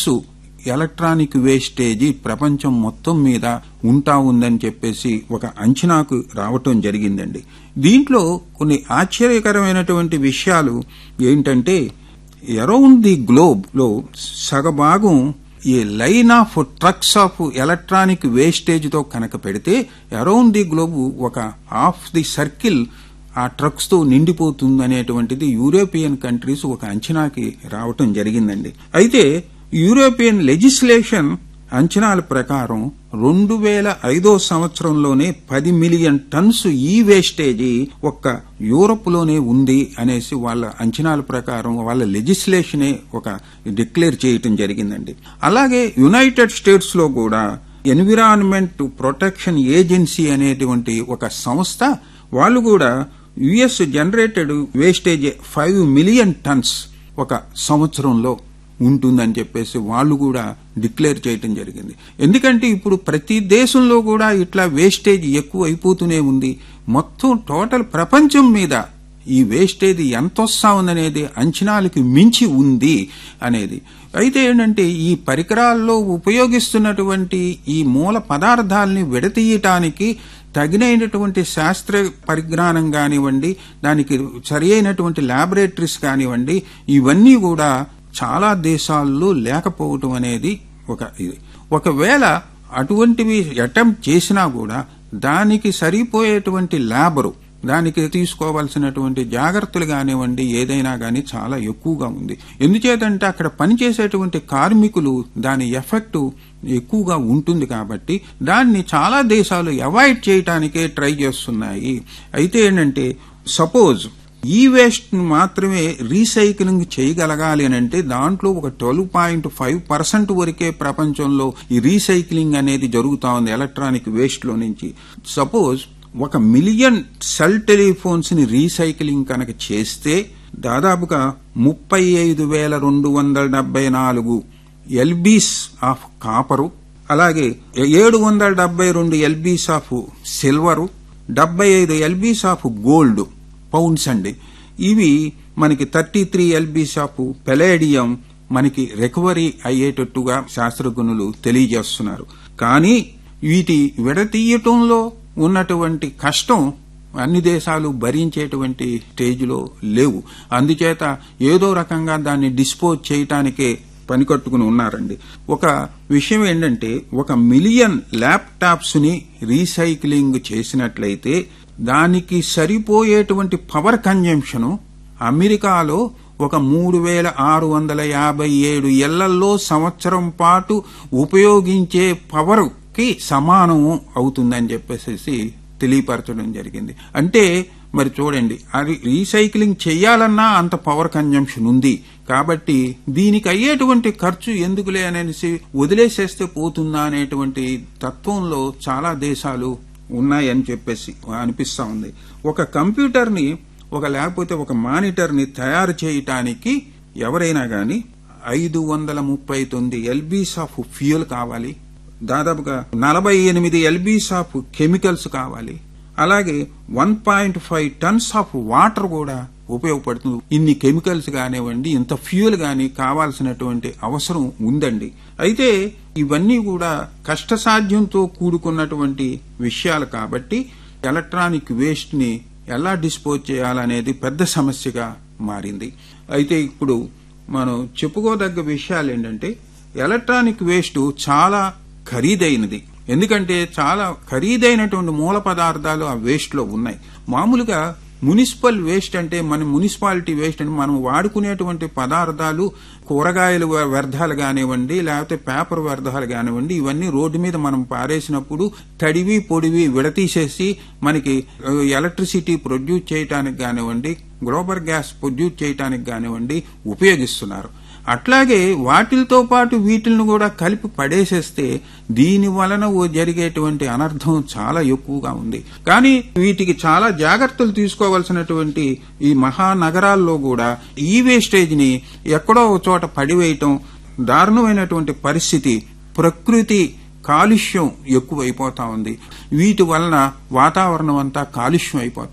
Turns electronic వేస్టేజీ ప్రపంచం మొత్తం మీద ఉంటా ఉందని చెప్పేసి ఒక అంచనాకు రావటం జరిగిందండి దీంట్లో కొన్ని ఆశ్చర్యకరమైనటువంటి విషయాలు ఏంటంటే అరౌండ్ ది గ్లోబ్ లో సగభాగం ఈ line of trucks of electronic wastage తో కనుక పెడితే అరౌండ్ ది గ్లోబ్ ఒక హాఫ్ ది సర్కిల్ ఆ ట్రక్స్ తో నిండిపోతుంది అనేటువంటిది యూరోపియన్ కంట్రీస్ ఒక అంచనాకి రావటం జరిగిందండి అయితే యూరోపియన్ లెజిస్లేషన్ అంచనాల ప్రకారం రెండు వేల ఐదో సంవత్సరంలోనే పది మిలియన్ టన్స్ ఈ వేస్టేజీ ఒక్క యూరప్ లోనే ఉంది అనేసి వాళ్ళ అంచనాల ప్రకారం వాళ్ళ లెజిస్లేషనే ఒక డిక్లేర్ చేయటం జరిగిందండి అలాగే యునైటెడ్ స్టేట్స్ లో కూడా ఎన్విరాన్మెంట్ ప్రొటెక్షన్ ఏజెన్సీ అనేటువంటి ఒక సంస్థ వాళ్ళు కూడా US generated wastage five million tons ఒక సంవత్సరంలో ఉంటుందని చెప్పేసి వాళ్ళు కూడా డిక్లేర్ చేయటం జరిగింది ఎందుకంటే ఇప్పుడు ప్రతి దేశంలో కూడా ఇట్లా వేస్టేజ్ ఎక్కువ అయిపోతూనే ఉంది మొత్తం టోటల్ ప్రపంచం మీద ఈ వేస్టేజ్ ఎంత వస్తా ఉందనేది అంచనాలకు మించి ఉంది అనేది అయితే ఏంటంటే ఈ పరికరాల్లో ఉపయోగిస్తున్నటువంటి ఈ మూల పదార్థాలని విడతీయటానికి తగినైనటువంటి శాస్త్ర పరిజ్ఞానం కానివ్వండి దానికి సరి అయినటువంటి ల్యాబొరేటరీస్ కానివ్వండి ఇవన్నీ కూడా చాలా దేశాల్లో లేకపోవటం అనేది ఒక ఇది ఒకవేళ అటువంటివి అటెంప్ట్ చేసినా కూడా దానికి సరిపోయేటువంటి ల్యాబరు దానికి తీసుకోవాల్సినటువంటి జాగ్రత్తలు కానివ్వండి ఏదైనా కానీ చాలా ఎక్కువగా ఉంది ఎందుచేతంటే అక్కడ పనిచేసేటువంటి కార్మికులు దాని ఎఫెక్ట్ ఎక్కువగా ఉంటుంది కాబట్టి దాన్ని చాలా దేశాలు అవాయిడ్ చేయటానికే ట్రై చేస్తున్నాయి అయితే ఏంటంటే సపోజ్ ఈ వేస్ట్ మాత్రమే రీసైక్లింగ్ చేయగలగాలి అని అంటే దాంట్లో ఒక ట్వెల్వ్ పాయింట్ ఫైవ్ పర్సెంట్ వరకే ప్రపంచంలో ఈ రీసైక్లింగ్ అనేది జరుగుతా ఉంది ఎలక్ట్రానిక్ వేస్ట్ లో నుంచి సపోజ్ ఒక మిలియన్ సెల్ టెలిఫోన్స్ ని రీసైక్లింగ్ కనుక చేస్తే దాదాపుగా ముప్పై ఐదు వేల రెండు వందల డెబ్బై నాలుగు ఎల్బీస్ ఆఫ్ కాపరు అలాగే ఏడు వందల డెబ్బై రెండు ఎల్బీస్ ఆఫ్ సిల్వరు డెబ్బై ఐదు ఎల్బీస్ ఆఫ్ గోల్డ్ పౌండ్స్ అండి ఇవి మనకి thirty three lbs of palladium మనకి రికవరీ అయ్యేటట్టుగా శాస్త్రజ్ఞులు తెలియజేస్తున్నారు కానీ వీటి విడతీయటంలో ఉన్నటువంటి కష్టం అన్ని దేశాలు భరించేటువంటి స్టేజ్లో లేవు అందుచేత ఏదో రకంగా దాన్ని డిస్పోజ్ చేయటానికే పనికట్టుకుని ఉన్నారండి ఒక విషయం ఏంటంటే ఒక మిలియన్ ల్యాప్టాప్స్ ని రీసైక్లింగ్ చేసినట్లయితే దానికి సరిపోయేటువంటి పవర్ కన్జంప్షన్ అమెరికాలో ఒక మూడు వేల ఆరు వందల యాభై ఏడు ఇళ్లలో సంవత్సరం పాటు ఉపయోగించే పవర్ కి సమానం అవుతుందని చెప్పేసి తెలియపరచడం జరిగింది అంటే మరి చూడండి అది రీసైక్లింగ్ చేయాలన్నా అంత పవర్ కన్జంప్షన్ ఉంది కాబట్టి దీనికి అయ్యేటువంటి ఖర్చు ఎందుకులే అనేసి వదిలేసేస్తే పోతుందా అనేటువంటి తత్వంలో చాలా దేశాలు ఉన్నాయని చెప్పేసి అనిపిస్తా ఉంది ఒక కంప్యూటర్ ని ఒక లేకపోతే ఒక మానిటర్ ని తయారు చేయటానికి ఎవరైనా గాని ఐదు వందల ముప్పై తొమ్మిది ఎల్బీస్ ఆఫ్ ఫ్యూయల్ కావాలి దాదాపుగా నలభై ఎనిమిది ఎల్బీస్ ఆఫ్ కెమికల్స్ కావాలి అలాగే one point five tons of water కూడా ఉపయోగపడుతుంది ఇన్ని కెమికల్స్ కానివ్వండి ఇంత ఫ్యూయల్ గాని కావాల్సినటువంటి అవసరం ఉందండి అయితే ఇవన్నీ కూడా కష్టసాధ్యంతో కూడుకున్నటువంటి విషయాలు కాబట్టి ఎలక్ట్రానిక్ వేస్ట్ ని ఎలా డిస్పోజ్ చేయాలనేది పెద్ద సమస్యగా మారింది అయితే ఇప్పుడు మనం చెప్పుకోదగ్గ విషయాలు ఏంటంటే ఎలక్ట్రానిక్ వేస్ట్ చాలా ఖరీదైనది ఎందుకంటే చాలా ఖరీదైనటువంటి మూల పదార్థాలు ఆ వేస్ట్ లో ఉన్నాయి మామూలుగా మున్సిపల్ వేస్ట్ అంటే మన మున్సిపాలిటీ వేస్ట్ అంటే మనం వాడుకునేటువంటి పదార్థాలు కూరగాయలు వ్యర్థాలు కానివ్వండి లేకపోతే పేపర్ వ్యర్థాలు కానివ్వండి ఇవన్నీ రోడ్డు మీద మనం పారేసినప్పుడు తడివి పొడివి విడతీసేసి మనకి ఎలక్ట్రిసిటీ ప్రొడ్యూస్ చేయడానికి కానివ్వండి గ్లోబల్ గ్యాస్ ప్రొడ్యూస్ చేయడానికి కానివ్వండి ఉపయోగిస్తున్నారు అట్లాగే వాటిలతో పాటు వీటిని కూడా కలిపి పడేసేస్తే దీని వలన జరిగేటువంటి అనర్థం చాలా ఎక్కువగా ఉంది కానీ వీటికి చాలా జాగ్రత్తలు తీసుకోవాల్సినటువంటి ఈ మహానగరాల్లో కూడా ఈ వేస్టేజ్ ని ఎక్కడో ఒక చోట పడివేయటం దారుణమైనటువంటి పరిస్థితి ప్రకృతి కాలుష్యం ఎక్కువైపోతా ఉంది వీటి వలన వాతావరణం అంతా కాలుష్యం అయిపోతా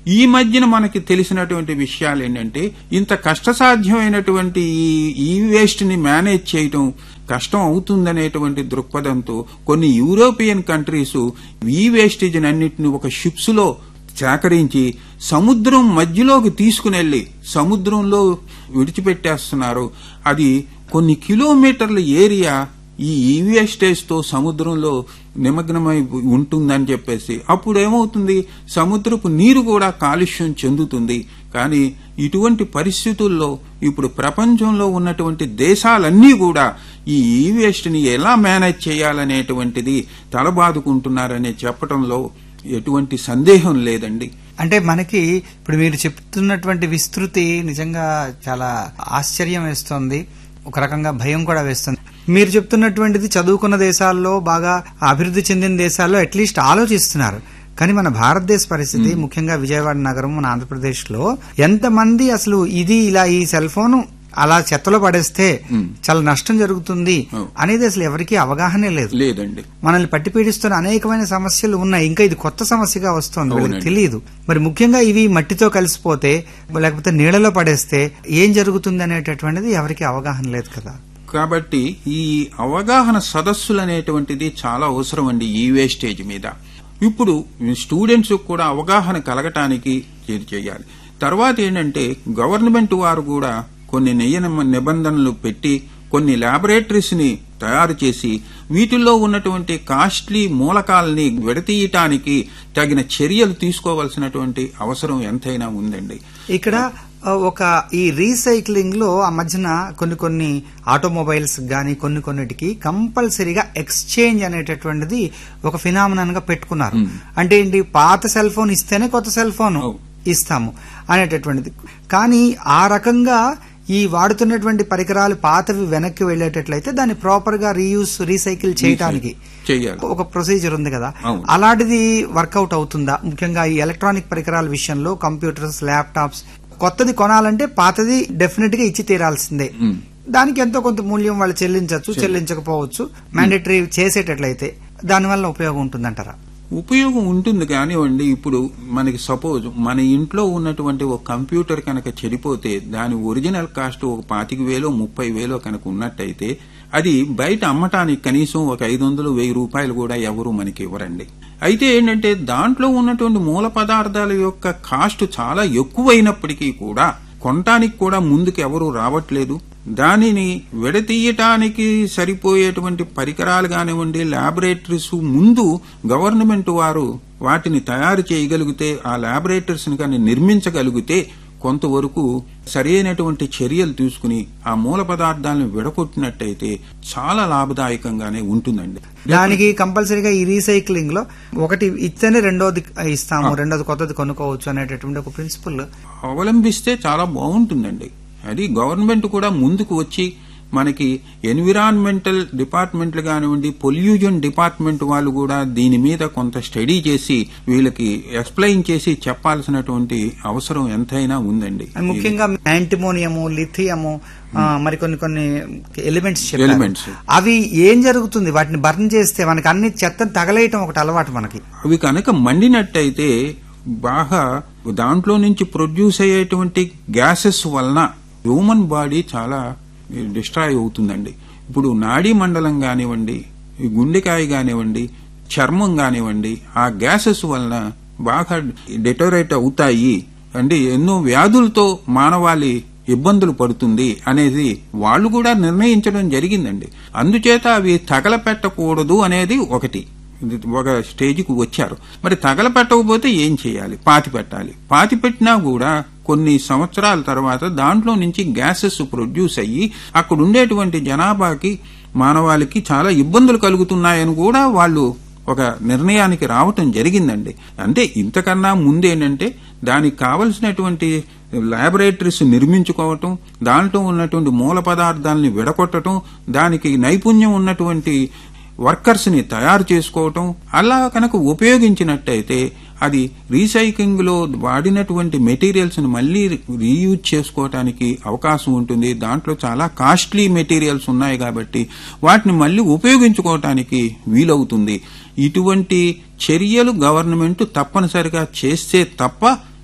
ఈ మధ్యన మనకి తెలిసినటువంటి విషయాలు ఏంటంటే ఇంత కష్టసాధ్యమైనటువంటి ఈ ఈ వేస్ట్ ని మేనేజ్ చేయటం కష్టం అవుతుందనేటువంటి దృక్పథంతో కొన్ని యూరోపియన్ కంట్రీస్ ఈ వేస్టేజ్ అన్నిటిని ఒక షిప్స్ లో సేకరించి సముద్రం మధ్యలోకి తీసుకునెళ్లి సముద్రంలో విడిచిపెట్టేస్తున్నారు అది కొన్ని కిలోమీటర్ల ఏరియా ఈ ఈవీ స్టేజ్ తో సముద్రంలో నిమగ్నమై ఉంటుందని చెప్పేసి అప్పుడు ఏమవుతుంది సముద్రపు నీరు కూడా కాలుష్యం చెందుతుంది కానీ ఇటువంటి పరిస్థితుల్లో ఇప్పుడు ప్రపంచంలో ఉన్నటువంటి దేశాలన్నీ కూడా ఈ ఈ వేస్ట్ ని ఎలా మేనేజ్ చేయాలనేటువంటిది తలబాదుకుంటున్నారనే చెప్పడంలో ఎటువంటి సందేహం లేదండి అంటే మనకి ఇప్పుడు మీరు చెప్తున్నటువంటి విస్తృతి నిజంగా చాలా ఆశ్చర్యం వేస్తోంది ఒక రకంగా భయం కూడా వేస్తుంది మీరు చెప్తున్నటువంటిది చదువుకున్న దేశాల్లో బాగా అభివృద్ధి చెందిన దేశాల్లో అట్లీస్ట్ ఆలోచిస్తున్నారు కానీ మన భారతదేశ పరిస్థితి ముఖ్యంగా విజయవాడ నగరం మన ఆంధ్రప్రదేశ్ లో ఎంతమంది అసలు ఇది ఇలా ఈ సెల్ ఫోన్ అలా చెత్తలో పడేస్తే చాలా నష్టం జరుగుతుంది అనేది అసలు ఎవరికీ అవగాహనే లేదు లేదండి మనల్ని పట్టి పీడిస్తున్న అనేకమైన సమస్యలు ఉన్నాయి ఇంకా ఇది కొత్త సమస్యగా వస్తుంది వీళ్ళకి అవునండి. తెలియదు మరి ముఖ్యంగా ఇవి మట్టితో కలిసిపోతే లేకపోతే నీళ్ళలో పడేస్తే ఏం జరుగుతుంది అనేటటువంటిది ఎవరికి అవగాహన లేదు కదా కాబట్టి ఈ అవగాహన సదస్సులు అనేటువంటిది చాలా అవసరం అండి ఈ వేస్టేజ్ మీద ఇప్పుడు స్టూడెంట్స్ కూడా అవగాహన కలగటానికి ఇది చేయాలి తర్వాత ఏంటంటే గవర్నమెంట్ వారు కూడా కొన్ని నియమ నిబంధనలు పెట్టి కొన్ని ల్యాబొరేటరీస్ ని తయారు చేసి వీటిల్లో ఉన్నటువంటి కాస్ట్లీ మూలకాలని విడతీయటానికి తగిన చర్యలు తీసుకోవాల్సినటువంటి అవసరం ఎంతైనా ఉందండి ఇక్కడ ఆ, ఒక ఈ రీసైక్లింగ్ లో ఆ మధ్యన కొన్ని కొన్ని ఆటోమొబైల్స్ గాని కొన్ని కొన్నిటికి కంపల్సరీగా ఎక్స్చేంజ్ అనేటటువంటిది ఒక ఫినామినన్ గా పెట్టుకున్నారు అంటే ఏంటి పాత సెల్ ఫోన్ ఇస్తేనే కొత్త సెల్ ఫోన్ అవును. ఇస్తాము అనేటటువంటిది కానీ ఆ రకంగా ఈ వాడుతున్నటువంటి పరికరాలు పాతవి వెనక్కి వెళ్ళేటట్లయితే దాన్ని ప్రాపర్ గా రీయూస్ రీసైకిల్ చేయడానికి చేయాలి ఒక ప్రొసీజర్ ఉంది కదా అవును. అలాంటిది వర్కౌట్ అవుతుందా ముఖ్యంగా ఈ ఎలక్ట్రానిక్ పరికరాల విషయంలో కంప్యూటర్స్ ల్యాప్టాప్స్ కొత్తది కొనాలంటే పాతది డెఫినెట్ గా ఇచ్చి తీరాల్సిందే మ్. దానికి ఎంతో కొంత మూల్యం వాళ్ళు చెల్లించవచ్చు చెల్లించకపోవచ్చు మ్యాండేటరీ చేసేటట్లయితే దానివల్ల ఉపయోగం ఉంటుందంటారా ఉపయోగం ఉంటుంది కానివ్వండి ఇప్పుడు మనకి సపోజ్ మన ఇంట్లో ఉన్నటువంటి ఒక కంప్యూటర్ కనుక చెడిపోతే దాని ఒరిజినల్ కాస్ట్ ఒక పాతిక వేలో ముప్పై వేలో కనుక ఉన్నట్టయితే అది బయట అమ్మటానికి కనీసం ఒక ఐదు వందలు వెయ్యి రూపాయలు కూడా ఎవరు మనకి ఇవ్వరండి అయితే ఏంటంటే దాంట్లో ఉన్నటువంటి మూల పదార్థాల యొక్క కాస్ట్ చాలా ఎక్కువైనప్పటికీ కూడా కొనటానికి కూడా ముందుకు ఎవరు రావట్లేదు దానిని విడతీయటానికి సరిపోయేటువంటి పరికరాలు కానివ్వండి ల్యాబొరేటరీస్ ముందు గవర్నమెంట్ వారు వాటిని తయారు చేయగలిగితే ఆ ల్యాబొరేటరీస్ ని కానీ నిర్మించగలిగితే కొంతవరకు సరైనటువంటి చర్యలు తీసుకుని ఆ మూల పదార్థాలను విడగొట్టినట్టయితే చాలా లాభదాయకంగానే ఉంటుందండి దానికి కంపల్సరీగా ఈ రీసైక్లింగ్ లో ఒకటి ఇస్తేనే రెండోది ఇస్తాము రెండోది కొత్తది కొనుక్కోవచ్చు అనేటటువంటి ఒక ప్రిన్సిపల్ అవలంబిస్తే చాలా బాగుంటుందండి అది గవర్నమెంట్ కూడా ముందుకు వచ్చి మనకి ఎన్విరాన్మెంటల్ డిపార్ట్మెంట్లు కానివ్వండి పొల్యూషన్ డిపార్ట్మెంట్ వాళ్ళు కూడా దీని మీద కొంత స్టడీ చేసి వీళ్ళకి ఎక్స్ప్లెయిన్ చేసి చెప్పాల్సినటువంటి అవసరం ఎంతైనా ఉందండి అండ్ ముఖ్యంగా యాంటిమోనియము లిథియము ఆ, మరి కొన్ని కొన్ని ఎలిమెంట్స్ Elements. అవి ఏం జరుగుతుంది వాటిని బర్న్ చేస్తే మనకి అన్ని చెత్త తగలేయటం ఒకటి అలవాటు మనకి అవి కనుక మండినట్టయితే బాగా దాంట్లో నుంచి ప్రొడ్యూస్ అయ్యేటువంటి గ్యాసెస్ వలన హ్యూమన్ బాడీ చాలా డిస్ట్రాయ్ అవుతుందండి ఇప్పుడు నాడీ మండలం కానివ్వండి ఈ గుండెకాయ కానివ్వండి చర్మం కానివ్వండి ఆ గ్యాసెస్ వలన బాగా డెటోరేట్ అవుతాయి అంటే ఎన్నో వ్యాధులతో మానవాళి ఇబ్బందులు పడుతుంది అనేది వాళ్ళు కూడా నిర్ణయించడం జరిగిందండి అందుచేత అవి తగలపెట్టకూడదు అనేది ఒకటి ఇది ఒక స్టేజ్కి వచ్చారు మరి తగలపెట్టకపోతే ఏం చేయాలి పాతి పెట్టాలి పాతి పెట్టినా కూడా కొన్ని సంవత్సరాల తర్వాత దాంట్లో నుంచి గ్యాసెస్ ప్రొడ్యూస్ అయ్యి అక్కడ ఉండేటువంటి జనాభాకి మానవాళికి చాలా ఇబ్బందులు కలుగుతున్నాయని కూడా వాళ్ళు ఒక నిర్ణయానికి రావటం జరిగిందండి అంటే ఇంతకన్నా ముందేంటంటే దానికి కావలసినటువంటి ల్యాబొరేటరీస్ నిర్మించుకోవటం దాంట్లో ఉన్నటువంటి మూల పదార్థాలని విడగొట్టడం దానికి నైపుణ్యం ఉన్నటువంటి వర్కర్స్ ని తయారు చేసుకోవటం అలా కనుక ఉపయోగించినట్టయితే అది రీసైక్లింగ్ లో వాడినటువంటి మెటీరియల్స్ ని మళ్ళీ రీయూజ్ చేసుకోవటానికి అవకాశం ఉంటుంది దాంట్లో చాలా కాస్ట్లీ మెటీరియల్స్ ఉన్నాయి కాబట్టి వాటిని మళ్ళీ ఉపయోగించుకోవటానికి వీలవుతుంది ఇటువంటి చర్యలు గవర్నమెంట్ తప్పనిసరిగా చేస్తే తప్ప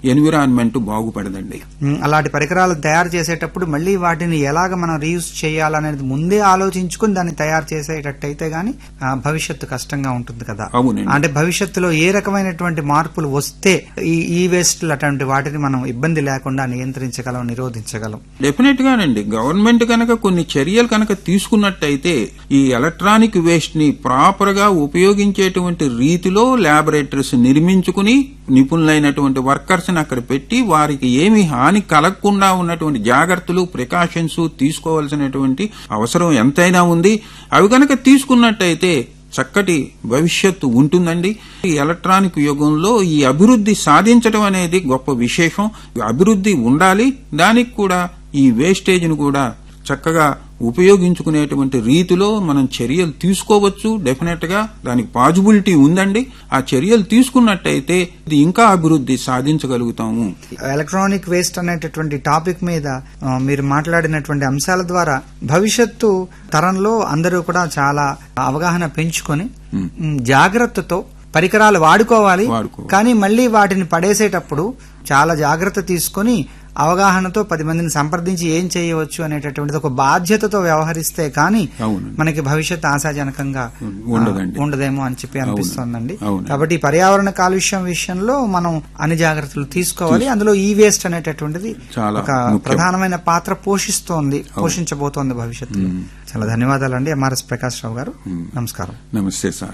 ఎన్విరాన్మెంట్ బాగుపడదండి ఉమ్, అలాంటి పరికరాలు తయారు చేసేటప్పుడు మళ్ళీ వాటిని ఎలాగ మనం రీయూజ్ చేయాలనేది ముందే ఆలోచించుకుని దాన్ని తయారు చేసేటట్టయితే గాని ఆ, భవిష్యత్తు కష్టంగా ఉంటుంది కదా అవునండి. అంటే భవిష్యత్తులో ఏ రకమైనటువంటి మార్పులు వస్తే ఈ ఈ వేస్ట్ అటువంటి వాటిని మనం ఇబ్బంది లేకుండా నియంత్రించగలం నిరోధించగలం డెఫినెట్ గానండి గవర్నమెంట్ కనుక కొన్ని చర్యలు కనుక తీసుకున్నట్టయితే ఈ ఎలక్ట్రానిక్ వేస్ట్ ని ప్రాపర్ గా ఉపయోగించేటువంటి రీతిలో ల్యాబొరేటరీస్ నిర్మించుకుని నిపుణులైనటువంటి వర్కర్స్ ని అక్కడ పెట్టి వారికి ఏమి హాని కలగకుండా ఉన్నటువంటి జాగ్రత్తలు ప్రికాషన్స్ తీసుకోవాల్సినటువంటి అవసరం ఎంతైనా ఉంది అవి కనుక తీసుకున్నట్టయితే చక్కటి భవిష్యత్తు ఉంటుందండి ఈ ఎలక్ట్రానిక్ యుగంలో ఈ అభివృద్ధి సాధించడం అనేది గొప్ప విశేషం అభివృద్ధి ఉండాలి దానికి కూడా ఈ వేస్టేజ్ను కూడా చక్కగా ఉపయోగించుకునేటువంటి రీతిలో మనం చర్యలు తీసుకోవచ్చు డెఫినెట్ గా దానికి పాజిబిలిటీ ఉందండి ఆ చర్యలు తీసుకున్నట్టయితే ఇది ఇంకా అభివృద్ధి సాధించగలుగుతాము ఎలక్ట్రానిక్ వేస్ట్ అనేటటువంటి టాపిక్ మీద ఆ, మీరు మాట్లాడినటువంటి అంశాల ద్వారా భవిష్యత్తు తరంలో అందరూ కూడా చాలా అవగాహన పెంచుకొని ఉమ్, జాగ్రత్తతో పరికరాలు వాడుకోవాలి వాడుకోవాలి. కానీ మళ్ళీ వాటిని పడేసేటప్పుడు చాలా జాగ్రత్త తీసుకొని అవగాహనతో పది మందిని సంప్రదించి ఏం చేయవచ్చు అనేటటువంటిది ఒక బాధ్యతతో వ్యవహరిస్తే కానీ అవునండి. మనకి భవిష్యత్ ఆశాజనకంగా ఉండదండి. ఆ, ఉండదేమో అని చెప్పి అనిపిస్తోందండి అవునండి. కాబట్టి ఈ పర్యావరణ కాలుష్యం విషయంలో మనం అన్ని జాగ్రత్తలు తీసుకోవాలి అందులో ఈ వేస్ట్ అనేటటువంటిది చాలా ఒక ముఖ్యం. ప్రధానమైన పాత్ర పోషిస్తోంది పోషించబోతోంది భవిష్యత్తులో చాలా ధన్యవాదాలండి ఎంఆర్ఎస్ ప్రకాష్ రావు గారు నమస్కారం నమస్తే sir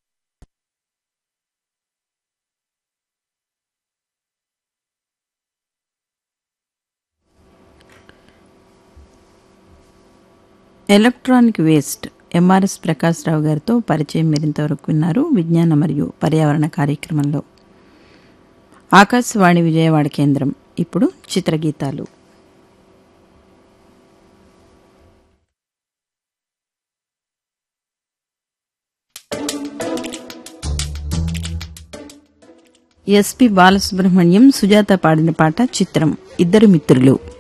electronic waste MRS Prakashrao గారితో పరిచయం మరింతవరకు విన్నారు విజ్ఞాన మరియు పర్యావరణ కార్యక్రమంలో ఆకాశవాణి విజయవాడ కేంద్రం ఇప్పుడు చిత్రగీతాలు ఎస్పి బాలసుబ్రహ్మణ్యం సుజాత పాడిన పాట చిత్రం ఇద్దరు మిత్రులు